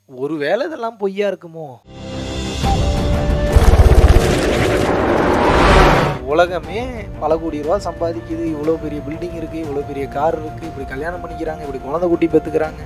ஒருவேளை இதெல்லாம் பொய்யா இருக்குமோ உலகமே பல கோடி ரூபா சம்பாதிக்குது இவ்வளோ பெரிய பில்டிங் இருக்கு இவ்வளோ பெரிய கார் இருக்கு இப்படி கல்யாணம் பண்ணிக்கிறாங்க இப்படி குழந்தை குட்டி பெத்துக்கிறாங்க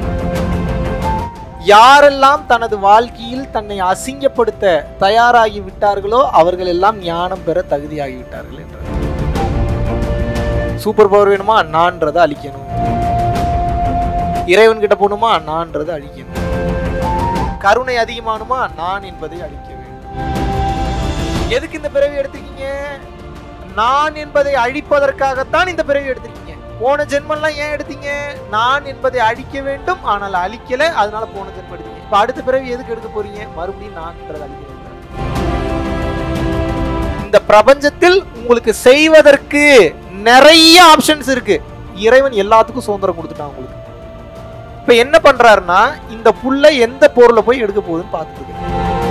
யாரெல்லாம் தனது வாழ்க்கையில் தன்னை அசிங்கப்படுத்த தயாராகி விட்டார்களோ அவர்கள் எல்லாம் ஞானம் பெற தகுதியாகி விட்டார்கள் என்றார் சூப்பர் பவர் வேணுமா நான்றதை அழிக்கணும் இறைவன் கிட்ட போகணுமா நான்றதை அழிக்கணும் கருணை அதிகமானுமா நான் என்பதை அழிக்க வேண்டும் எதுக்கு இந்த பிறவி எடுத்திருக்கீங்க நான் என்பதை அழிப்பதற்காகத்தான் இந்த பிறவி எடுத்திருக்கீங்க போன ஜென்மம்லாம் ஏன் எடுத்தீங்க நான் என்பதை அழிக்க வேண்டும் ஆனால் அழிக்கல அதனால போன ஜென்மம் எடுத்தீங்க இப்ப அடுத்த பிறவி எதுக்கு எடுக்க போறீங்க மறுபடியும் நான்ன்றதை அழிக்க வேண்டும் இந்த பிரபஞ்சத்தில் உங்களுக்கு செய்வதற்கு நிறைய ஆப்ஷன்ஸ் இருக்கு இறைவன் எல்லாத்துக்கும் சுதந்திரம் கொடுத்துட்டான் உங்களுக்கு இப்ப என்ன பண்றாருன்னா இந்த புல்ல எந்த பொருளை போய் எடுக்க போகுதுன்னு பார்த்துட்டு இருக்கு.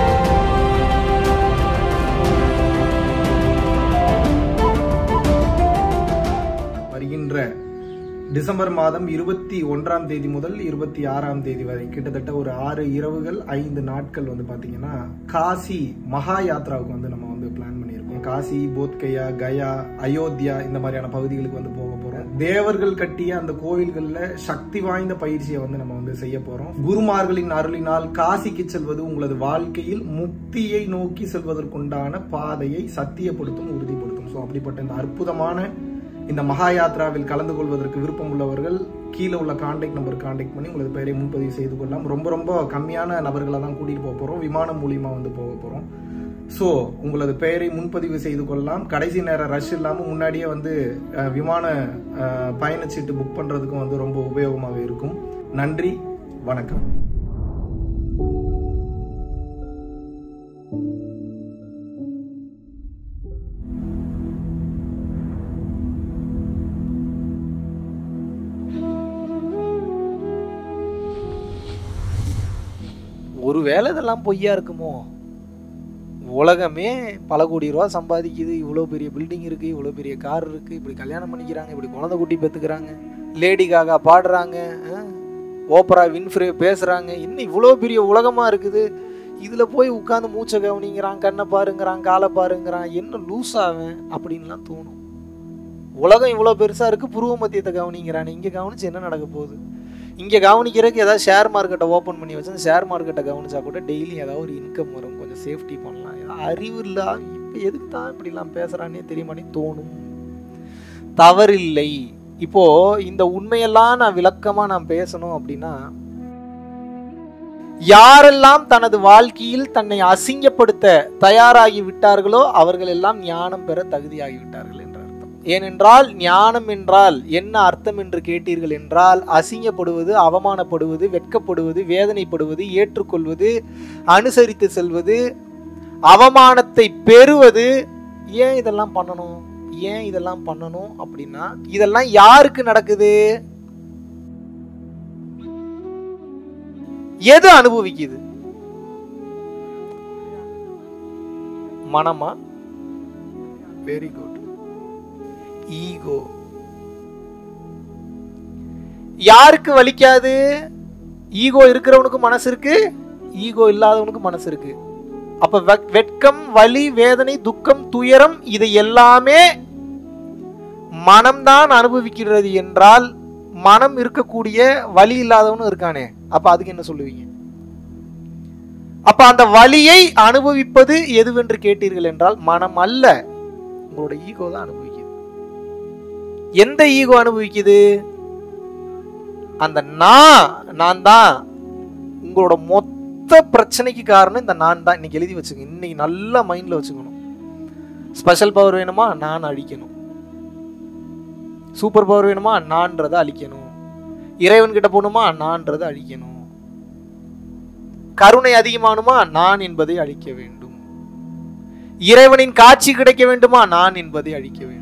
வருகின்ற டிசம்பர் மாதம் இருபத்தி ஒன்றாம் தேதி முதல் இருபத்தி ஆறாம் தேதி வரை கிட்டத்தட்ட ஒரு ஆறு இரவுகள் ஐந்து நாட்கள் வந்து பாத்தீங்கன்னா காசி மகா யாத்ராவுக்கு வந்து நம்ம வந்து பிளான் பண்ணியிருக்கோம் காசி போத்கயா கயா அயோத்தியா இந்த மாதிரியான பகுதிகளுக்கு வந்து போக போறோம் தேவர்கள் கட்டிய அந்த கோவில்கள்ல சக்தி வாய்ந்த பயிற்சியை வந்து நம்ம வந்து செய்ய போறோம் குருமார்களின் அருளினால் காசிக்கு செல்வது உங்களது வாழ்க்கையில் முக்தியை நோக்கி செல்வதற்குண்டான பாதையை சத்தியப்படுத்தும் உறுதிப்படுத்தும் ஸோ அப்படிப்பட்ட இந்த அற்புதமான இந்த மகா யாத்ராவில் கலந்து கொள்வதற்கு விருப்பம் உள்ளவர்கள் கீழே உள்ள கான்டாக்ட் நம்பர் கான்டாக்ட் பண்ணி உங்களது பெயரை முன்பதிவு செய்து கொள்ளலாம் ரொம்ப ரொம்ப கம்மியான நபர்களை தான் கூட்டிட்டு போக போறோம் விமானம் மூலியமா வந்து போக போறோம் ஸோ உங்களது பெயரை முன்பதிவு செய்து கொள்ளலாம் கடைசி நேரம் ரஷ் இல்லாமல் முன்னாடியே வந்து அஹ், விமான அஹ், பயணச்சீட்டு புக் பண்றதுக்கும் வந்து ரொம்ப உபயோகமாக இருக்கும் நன்றி வணக்கம் ஒருவேளை இதெல்லாம் பொய்யா இருக்குமோ உலகமே பல கோடி ரூபா சம்பாதிக்குது இவ்வளோ பெரிய பில்டிங் இருக்கு இவ்வளோ பெரிய கார் இருக்கு இப்படி கல்யாணம் பண்ணிக்கிறாங்க இப்படி குழந்தை குட்டி பெத்துக்கிறாங்க லேடி காகா பாடுறாங்க அஹ், ஓப்பரா வின்ஃப்ரே பேசுறாங்க இன்னும் இவ்வளோ பெரிய உலகமா இருக்குது இதுல போய் உட்காந்து மூச்சை கவனிங்கிறான் கண்ணை பாருங்கிறான் காலை பாருங்கிறான் என்ன லூஸ் ஆவேன் அப்படின்லாம் தோணும் உலகம் இவ்வளோ பெருசா இருக்கு புருவ மத்தியத்தை கவனிங்கிறான் இங்க கவனிச்சு என்ன நடக்க போகுது இங்கே கவனிக்கிறதுக்கு ஏதாவது ஷேர் மார்க்கெட்டை ஓப்பன் பண்ணி வச்சு அந்த ஷேர் மார்க்கெட்டை கவனிச்சா கூட டெய்லி ஏதாவது ஒரு இன்கம் வரும் கொஞ்சம் சேஃப்டி பண்ணலாம் ஏதாவது அறிவு இல்லை இப்போ எதுக்கு தான் இப்படிலாம் பேசுகிறானே தெரியுமானே தோணும் தவறில்லை இப்போ இந்த உண்மையெல்லாம் நான் விளக்கமாக நான் பேசணும் அப்படின்னா யாரெல்லாம் தனது வாழ்க்கையில் தன்னை அசிங்கப்படுத்த தயாராகி விட்டார்களோ அவர்கள் எல்லாம் ஞானம் பெற தகுதியாகி விட்டார்கள் என்ற அர்த்தம் ஏனென்றால் ஞானம் என்றால் என்ன அர்த்தம் என்று கேட்டீர்கள் என்றால் அசிங்கப்படுவது அவமானப்படுவது வெட்கப்படுவது வேதனைப்படுவது ஏற்றுக்கொள்வது அனுசரித்து செல்வது அவமானத்தை பெறுவது ஏன் இதெல்லாம் பண்ணணும் ஏன் இதெல்லாம் பண்ணணும் அப்படின்னா இதெல்லாம் யாருக்கு நடக்குது எது அனுபவிக்குது மனமா வெரி குட் ஈகோ யாருக்கு வலிக்காது ஈகோ இருக்கிறவனுக்கு மனசு இருக்கு ஈகோ இல்லாதவனுக்கு மனசு இருக்கு அப்ப வெக்- வெட்கம் வலி வேதனை துக்கம் துயரம் இது எல்லாமே மனம்தான் அனுபவிக்கிறது என்றால் மனம் இருக்கக்கூடிய வலி இல்லாதவனும் இருக்கானே அப்ப அதுக்கு என்ன சொல்லுவீங்க அப்ப அந்த வலியை அனுபவிப்பது எதுவென்று கேட்டீர்கள் என்றால் மனம் அல்ல உங்களோட ஈகோ தான் அனுபவிக்குது எந்த ஈகோ அனுபவிக்குது அந்த நான் நான் தான் உங்களோட மொத்த பிரச்சனைக்கு காரணம் இந்த நான் தான் இன்னைக்கு எழுதி வச்சுங்க இன்னைக்கு நல்லா மைண்ட்ல வச்சுக்கணும் ஸ்பெஷல் பவர் வேணுமா நான் அழிக்கணும் சூப்பர் பவர் வேணுமா நான்றதை அழிக்கணும் இறைவன் கிட்ட போகணுமா நான்றதை அழிக்கணும் கருணை அதிகமானுமா நான் என்பதை அழிக்க வேண்டும் இறைவனின் காட்சி கிடைக்க வேண்டுமா நான் என்பதை அழிக்க வேண்டும்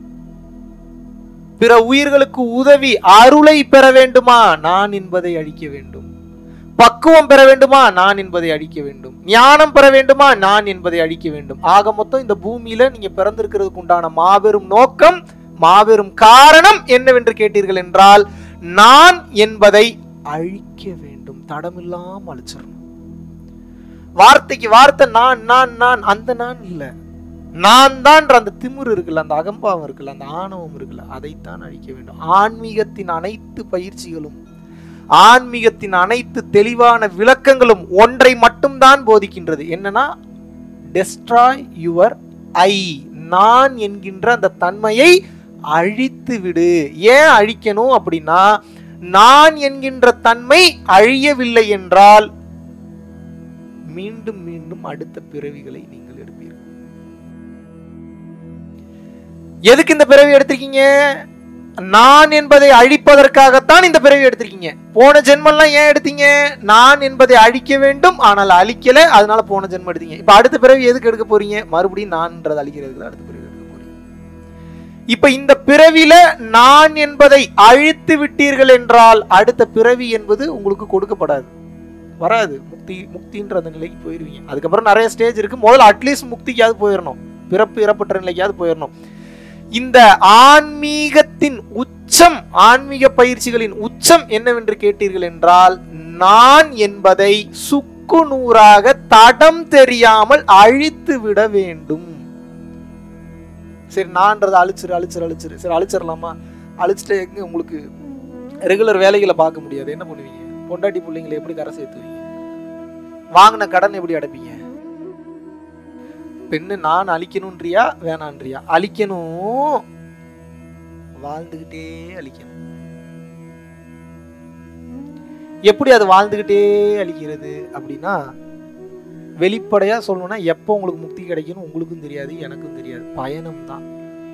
பிற உயிர்களுக்கு உதவி அருளை பெற வேண்டுமா நான் என்பதை அழிக்க வேண்டும் பக்குவம் பெற வேண்டுமா நான் என்பதை அழிக்க வேண்டும் ஞானம் பெற வேண்டுமா நான் என்பதை அழிக்க வேண்டும் ஆக மொத்தம் இந்த பூமியில நீங்க பிறந்திருக்கிறதுக்கு உண்டான மாபெரும் நோக்கம் மாபெரும் காரணம் என்னவென்று கேட்டீர்கள் என்றால் நான் என்பதை அழிக்க வேண்டும் தடம் அழிச்சிடணும் வார்த்தைக்கு வார்த்தை நான் நான் நான் அந்த நான் இல்ல நான் தான்ற அந்த திமிரு இருக்குல்ல அந்த அகம்பாவம் இருக்குல்ல அந்த ஆணவம் இருக்குல்ல அதைத்தான் அழிக்க வேண்டும் ஆன்மீகத்தின் அனைத்து பயிற்சிகளும் ஆன்மீகத்தின் அனைத்து தெளிவான விளக்கங்களும் ஒன்றை மட்டும்தான் போதிக்கின்றது என்னன்னா டெஸ்ட்ராய் யுவர் ஐ நான் என்கின்ற அந்த தன்மையை அழித்து விடு ஏன் அழிக்கணும் அப்படின்னா நான் என்கின்ற தன்மை அழியவில்லை என்றால் மீண்டும் மீண்டும் அடுத்த பிறவிகளை நீங்கள் எடுப்பீர்கள் எதுக்கு இந்த பிறவி எடுத்திருக்கீங்க நான் என்பதை அழிப்பதற்காகத்தான் இந்த பிறவி எடுத்திருக்கீங்க போன ஜென்மெல்லாம் ஏன் எடுத்தீங்க நான் என்பதை அழிக்க வேண்டும் ஆனால் அழிக்கல அதனால போன ஜென்மம் எடுத்தீங்க இப்ப அடுத்த பிறவி எதுக்கு எடுக்க போறீங்க மறுபடியும் நான்ன்றது அழிக்கிறதுக்கு தான் அடுத்த பிறவி எடுக்க போறீங்க இப்ப இந்த பிறவில நான் என்பதை அழித்து விட்டீர்கள் என்றால் அடுத்த பிறவி என்பது உங்களுக்கு கொடுக்கப்படாது வராது முக்தி முக்தின்ற அந்த நிலைக்கு போயிருவீங்க அதுக்கப்புறம் நிறைய ஸ்டேஜ் இருக்கு முதல்ல அட்லீஸ்ட் முக்திக்காவது போயிடணும் பிறப்பு இறப்பற்ற நிலைக்காவது போயிடணும் இந்த ஆன்மீகத்தின் உச்சம் ஆன்மீக பயிற்சிகளின் உச்சம் என்னவென்று கேட்டீர்கள் என்றால் நான் என்பதை சுக்கு நூறாக தடம் தெரியாமல் அழித்து விட வேண்டும் சரி நான்றதை அழிச்சிரு அழிச்சிரு அழிச்சிரு சரி அழிச்சிடலாமா அழிச்சிட்டு எங்க உங்களுக்கு ரெகுலர் வேலைகளை பார்க்க முடியாது என்ன பண்ணுவீங்க பொண்டாட்டி பிள்ளைங்களை எப்படி கரை சேர்த்துவீங்க வாங்கின கடன் எப்படி அடைப்பீங்க பெண்ணு நான் அழிக்கணும்ன்றியா வேணான்றியா அழிக்கணும் வாழ்ந்துகிட்டே அழிக்கணும் எப்படி அது வாழ்ந்துகிட்டே அழிக்கிறது அப்படின்னா வெளிப்படையா சொல்லணும்னா எப்போ உங்களுக்கு முக்தி கிடைக்கும்னு உங்களுக்கும் தெரியாது எனக்கும் தெரியாது பயணம் தான்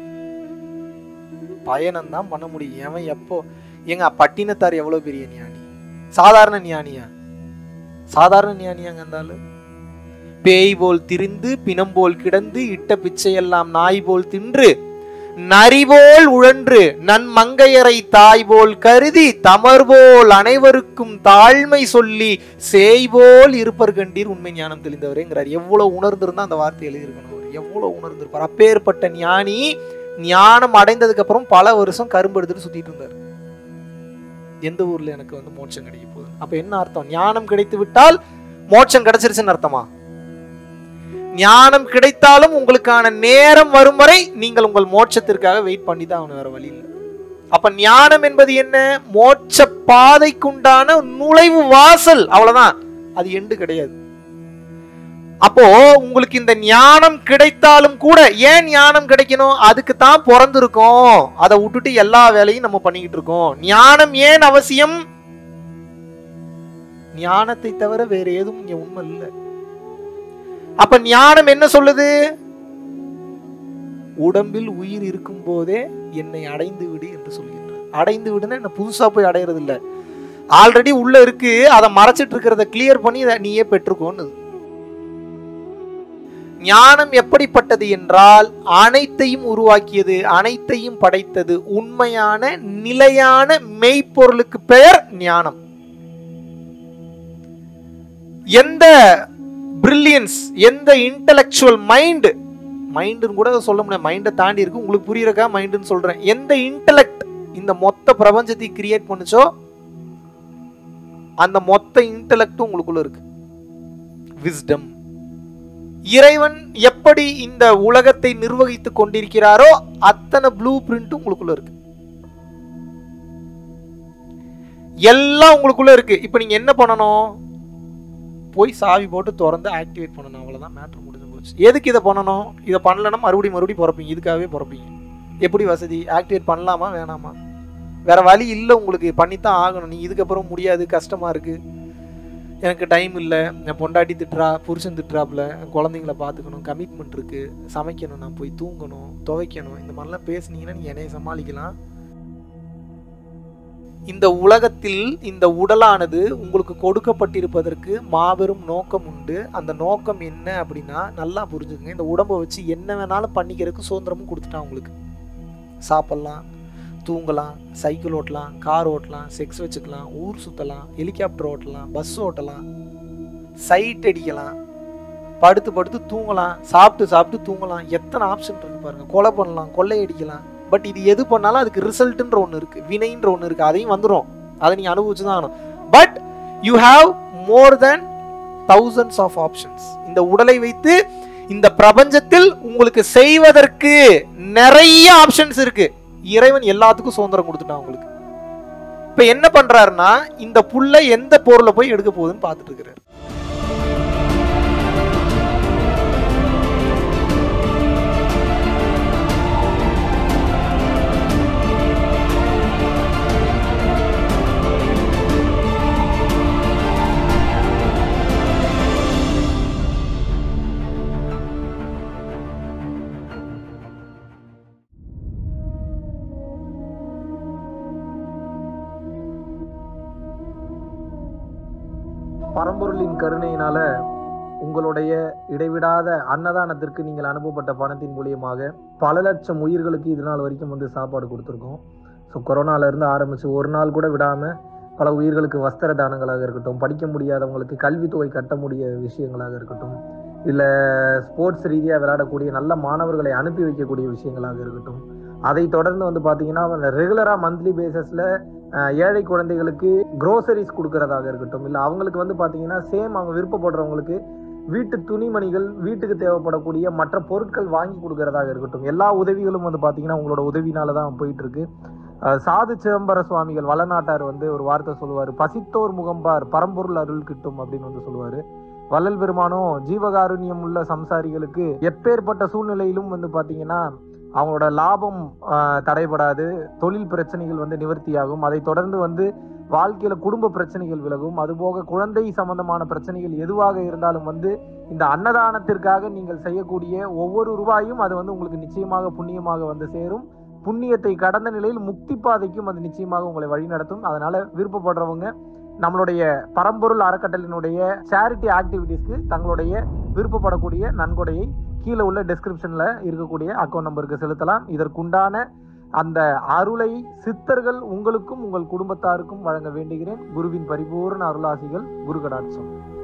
பயணம் தான் பண்ண முடியும் எவன் எப்போ ஏங்க பட்டினத்தார் எவ்வளவு பெரிய ஞானி சாதாரண ஞானியா சாதாரண ஞானியாங்க இருந்தாலும் பேய் போல் திரிந்து பிணம் போல் கிடந்து இட்ட பிச்சையெல்லாம் நாய் போல் தின்று நரிபோல் உழன்று நன் மங்கையரை தாய் போல் கருதி தமர் போல் அனைவருக்கும் தாழ்மை சொல்லி சேய் போல் இருப்பர் கண்டீர் உண்மை ஞானம் தெளிந்தவரேங்கிறார் எவ்வளவு உணர்ந்திருந்தா அந்த வார்த்தை எழுதியிருக்கணும் அவர் எவ்வளவு உணர்ந்திருப்பார் அப்பேற்பட்ட ஞானி ஞானம் அடைந்ததுக்கு அப்புறம் பல வருஷம் கரும்பு எடுத்துட்டு சுத்திட்டு இருந்தார் எந்த ஊர்ல எனக்கு வந்து மோட்சம் கிடைக்க போகுது அப்ப என்ன அர்த்தம் ஞானம் கிடைத்து விட்டால் மோட்சம் கிடைச்சிருச்சுன்னு அர்த்தமா ஞானம் கிடைத்தாலும் உங்களுக்கான நேரம் வரும் வரை நீங்கள் உங்கள் மோட்சத்திற்காக வெயிட் பண்ணி தான் ஆகணும் வேற வழி இல்லை அப்ப ஞானம் என்பது என்ன மோட்ச பாதைக்குண்டான நுழைவு வாசல் அவ்வளவுதான் அது எண்டு கிடையாது அப்போ உங்களுக்கு இந்த ஞானம் கிடைத்தாலும் கூட ஏன் ஞானம் கிடைக்கணும் அதுக்கு தான் பிறந்திருக்கோம் அதை விட்டுட்டு எல்லா வேலையும் நம்ம பண்ணிக்கிட்டு இருக்கோம் ஞானம் ஏன் அவசியம் ஞானத்தை தவிர வேற எதுவும் இங்க உண்மை இல்லை அப்ப ஞானம் என்ன சொல்லுது உடம்பில் உயிர் இருக்கும் போதே என்னை அடைந்து விடு என்று சொல்கின்றது அடைந்து விடுன்னா என்ன புதுசா போய் அடையிறது இல்ல ஆல்ரெடி உள்ள இருக்கு அதை மறைச்சிட்டு இருக்கிறத கிளியர் பண்ணி இதை நீயே பெற்றுக்கோன்னு ஞானம் எப்படிப்பட்டது என்றால் அனைத்தையும் உருவாக்கியது அனைத்தையும் படைத்தது உண்மையான நிலையான மெய்ப்பொருளுக்கு பெயர் ஞானம் எந்த பிரில்லியன்ஸ் எந்த இன்டலெக்சுவல் மைண்ட் மைண்டுன்னு கூட சொல்ல முடியாது மைண்டை தாண்டி இருக்கு உங்களுக்கு புரியறக்கா மைண்டுன்னு சொல்றேன் எந்த இன்டலெக்ட் இந்த மொத்த பிரபஞ்சத்தை கிரியேட் பண்ணுச்சோ அந்த மொத்த இன்டலெக்டும் உங்களுக்குள்ள இருக்கு விஸ்டம் இறைவன் எப்படி இந்த உலகத்தை நிர்வகித்துக் கொண்டிருக்கிறாரோ அத்தனை ப்ளூ பிரிண்ட்டும் உங்களுக்குள்ள இருக்கு எல்லாம் உங்களுக்குள்ள இருக்கு இப்போ நீங்க என்ன பண்ணணும் போய் சாவி போட்டு திறந்து ஆக்டிவேட் பண்ணணும் அவ்வளவுதான் மேட்ரு முடிஞ்சு போச்சு எதுக்கு இதை பண்ணணும் இதை பண்ணலன்னா மறுபடியும் மறுபடியும் பிறப்பீங்க இதுக்காகவே பிறப்பீங்க எப்படி வசதி ஆக்டிவேட் பண்ணலாமா வேணாமா வேற வழி இல்லை உங்களுக்கு பண்ணித்தான் ஆகணும் நீ இதுக்கப்புறம் முடியாது கஷ்டமா இருக்கு எனக்கு டைம் இல்லை என் பொண்டாட்டி திட்டுறா புருஷன் திட்டுறாப்புல என் குழந்தைங்கள பார்த்துக்கணும் கமிட்மெண்ட் இருக்கு சமைக்கணும் நான் போய் தூங்கணும் துவைக்கணும் இந்த மாதிரிலாம் பேசுனீங்கன்னா நீ என்னைய சமாளிக்கலாம் இந்த உலகத்தில் இந்த உடலானது உங்களுக்கு கொடுக்கப்பட்டிருப்பதற்கு மாபெரும் நோக்கம் உண்டு அந்த நோக்கம் என்ன அப்படின்னா நல்லா புரிஞ்சுக்கங்க இந்த உடம்பை வச்சு என்ன வேணாலும் பண்ணிக்கிறதுக்கு சுதந்திரமும் கொடுத்துட்டான் உங்களுக்கு சாப்பிட்லாம் தூங்கலாம் சைக்கிள் ஓட்டலாம் கார் ஓட்டலாம் செக்ஸ் வச்சுக்கலாம் ஊர் சுற்றலாம் ஹெலிகாப்டர் ஓட்டலாம் பஸ் ஓட்டலாம் சைட் அடிக்கலாம் படுத்து படுத்து தூங்கலாம் சாப்பிட்டு சாப்பிட்டு தூங்கலாம் எத்தனை ஆப்ஷன் இருக்கு பாருங்க கொலை பண்ணலாம் கொள்ளை அடிக்கலாம் பட் இது எது பண்ணாலும் அதுக்கு ரிசல்ட்ன்ற ஒன்று இருக்கு வினைன்ற ஒன்று இருக்கு அதையும் வந்துடும் அதை நீங்க அனுபவிச்சு தான் ஆகணும் but you have more then thousands of options இந்த உடலை வைத்து இந்த பிரபஞ்சத்தில் உங்களுக்கு செய்வதற்கு நிறைய ஆப்ஷன்ஸ் இருக்கு இறைவன் எல்லாத்துக்கும் சுதந்திரம் கொடுத்துட்டான் உங்களுக்கு இப்ப என்ன பண்றாருன்னா இந்த புல்ல எந்த பொருளை போய் எடுக்க போகுதுன்னு பார்த்துட்டு இருக்கிறாரு பரம்பொருளின் கருணையினால உங்களுடைய இடைவிடாத அன்னதானத்திற்கு நீங்கள் அனுப்பப்பட்ட பணத்தின் மூலியமாக பல லட்சம் உயிர்களுக்கு இது நாள் வரைக்கும் வந்து சாப்பாடு கொடுத்துருக்கோம் ஸோ கொரோனால இருந்து ஆரம்பிச்சு ஒரு நாள் கூட விடாம பல உயிர்களுக்கு வஸ்திர தானங்களாக இருக்கட்டும் படிக்க முடியாதவங்களுக்கு கல்வித்தொகை கட்ட முடிய விஷயங்களாக இருக்கட்டும் இல்லை ஸ்போர்ட்ஸ் ரீதியாக விளையாடக்கூடிய நல்ல மாணவர்களை அனுப்பி வைக்கக்கூடிய விஷயங்களாக இருக்கட்டும் அதை தொடர்ந்து வந்து பார்த்தீங்கன்னா ரெகுலராக மந்த்லி பேசிஸில் ஏழை குழந்தைகளுக்கு க்ரோசரிஸ் கொடுக்கறதாக இருக்கட்டும் இல்லை அவங்களுக்கு வந்து பார்த்தீங்கன்னா சேம் அவங்க விருப்பப்படுறவங்களுக்கு வீட்டு துணிமணிகள் வீட்டுக்கு தேவைப்படக்கூடிய மற்ற பொருட்கள் வாங்கி கொடுக்கறதாக இருக்கட்டும் எல்லா உதவிகளும் வந்து பார்த்தீங்கன்னா உங்களோட உதவினால தான் போயிட்டு இருக்கு அஹ் சாது சிதம்பர சுவாமிகள் வளநாட்டார் வந்து ஒரு வார்த்தை சொல்லுவார் பசித்தோர் முகம்பார் பரம்பொருள் அருள் கிட்டும் அப்படின்னு வந்து சொல்லுவார் வள்ளல் பெருமானும் ஜீவகாருண்யம் உள்ள சம்சாரிகளுக்கு எப்பேற்பட்ட சூழ்நிலையிலும் வந்து பார்த்தீங்கன்னா அவங்களோட லாபம் ஆஹ், தடைபடாது தொழில் பிரச்சனைகள் வந்து நிவர்த்தியாகும் அதை தொடர்ந்து வந்து வாழ்க்கையில குடும்ப பிரச்சனைகள் விலகும் அதுபோக குழந்தை சம்பந்தமான பிரச்சனைகள் எதுவாக இருந்தாலும் வந்து இந்த அன்னதானத்திற்காக நீங்கள் செய்யக்கூடிய ஒவ்வொரு ரூபாயும் அது வந்து உங்களுக்கு நிச்சயமாக புண்ணியமாக வந்து சேரும் புண்ணியத்தை கடந்த நிலையில் முக்தி பாதைக்கும் அது நிச்சயமாக உங்களை வழிநடத்தும் அதனால விருப்பப்படுறவங்க நம்மளுடைய பரம்பொருள் அறக்கட்டளினுடைய சேரிட்டி ஆக்டிவிட்டீஸ்க்கு தங்களுடைய விருப்பப்படக்கூடிய நன்கொடையை கீழே உள்ள டெஸ்கிரிப்ஷன்ல இருக்கக்கூடிய அக்கௌண்ட் நம்பருக்கு செலுத்தலாம் இதற்குண்டான அந்த அருளை சித்தர்கள் உங்களுக்கும் உங்கள் குடும்பத்தாருக்கும் வழங்க வேண்டுகிறேன் குருவின் பரிபூர்ண அருளாசிகள் குரு கடாட்சம்